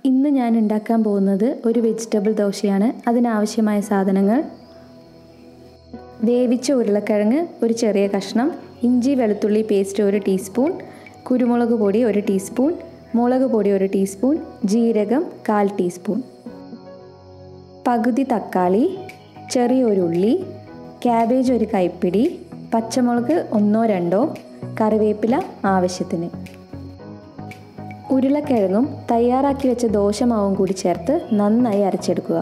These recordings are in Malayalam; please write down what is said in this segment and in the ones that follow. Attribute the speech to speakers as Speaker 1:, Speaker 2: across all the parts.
Speaker 1: ഇന്ന് ഞാൻ ഉണ്ടാക്കാൻ പോകുന്നത് ഒരു വെജിറ്റബിൾ ദോശയാണ് അതിനാവശ്യമായ സാധനങ്ങൾ വേവിച്ച ഉരുളക്കിഴങ്ങ് ഒരു ചെറിയ കഷ്ണം ഇഞ്ചി വെളുത്തുള്ളി പേസ്റ്റ് ഒരു ടീസ്പൂൺ കുരുമുളക് പൊടി ഒരു ടീസ്പൂൺ മുളക് പൊടി ഒരു ടീസ്പൂൺ ജീരകം കാൽ ടീസ്പൂൺ പകുതി തക്കാളി ചെറിയൊരു ഉള്ളി ക്യാബേജ് ഒരു കൈപ്പിടി പച്ചമുളക് ഒന്നോ രണ്ടോ കറിവേപ്പില ആവശ്യത്തിന് ഉരുളക്കിഴങ്ങും തയ്യാറാക്കി വെച്ച ദോശമാവും കൂടി ചേർത്ത് നന്നായി അരച്ചെടുക്കുക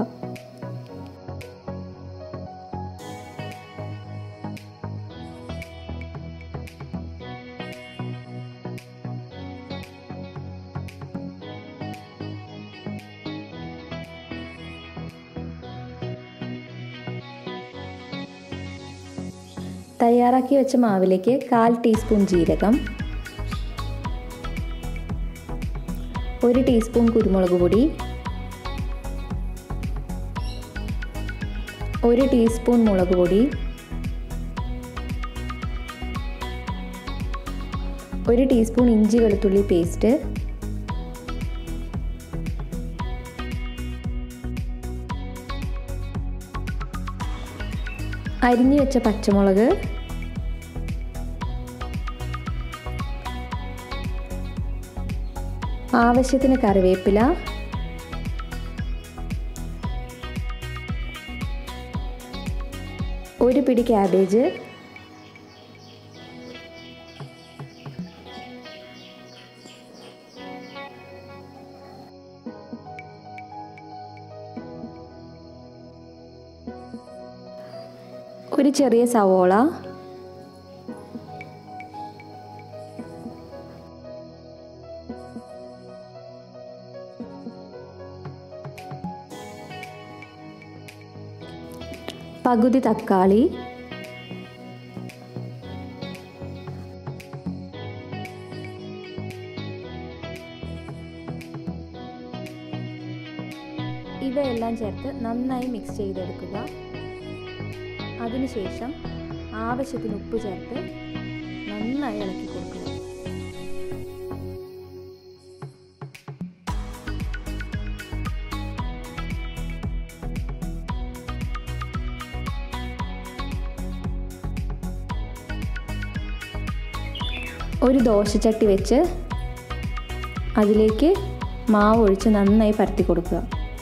Speaker 1: തയ്യാറാക്കി വെച്ച മാവിലേക്ക് കാൽ ടീസ്പൂൺ ജീരകം ഒരു ടീസ്പൂൺ കുരുമുളക് പൊടി ഒരു ടീസ്പൂൺ മുളക് പൊടി ഒരു ടീസ്പൂൺ ഇഞ്ചി വെളുത്തുള്ളി പേസ്റ്റ് അരിഞ്ഞു വെച്ച പച്ചമുളക് ആവശ്യത്തിന് കറിവേപ്പില ഒരു പിടി ക്യാബേജ് ഒരു ചെറിയ സവോള പകുതി തക്കാളി ഇവയെല്ലാം ചേർത്ത് നന്നായി മിക്സ് ചെയ്തെടുക്കുക അതിനുശേഷം ആവശ്യത്തിന് ഉപ്പ് ചേർത്ത് നന്നായി ഇളക്കി കൊടുക്കുക ഒരു ദോശച്ചട്ടി വെച്ച് അതിലേക്ക് മാവ് ഒഴിച്ച് നന്നായി പരത്തി കൊടുക്കുക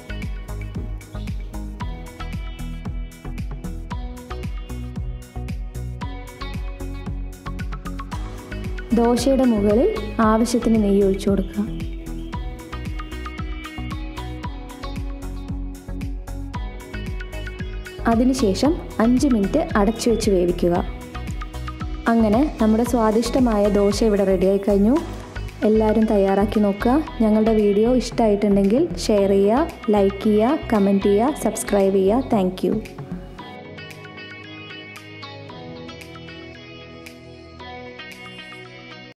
Speaker 1: ദോശയുടെ മുകളിൽ ആവശ്യത്തിന് നെയ്യ് ഒഴിച്ചു കൊടുക്കുക അതിനുശേഷം അഞ്ച് മിനിറ്റ് അടച്ചു വെച്ച് വേവിക്കുക അങ്ങനെ നമ്മുടെ സ്വാദിഷ്ടമായ ദോശ ഇവിടെ റെഡിയായി കഴിഞ്ഞു എല്ലാവരും തയ്യാറാക്കി നോക്കുക ഞങ്ങളുടെ വീഡിയോ ഇഷ്ടമായിട്ടുണ്ടെങ്കിൽ ഷെയർ ചെയ്യുക ലൈക്ക് ചെയ്യുക കമൻറ്റ് ചെയ്യുക സബ്സ്ക്രൈബ് ചെയ്യുക താങ്ക്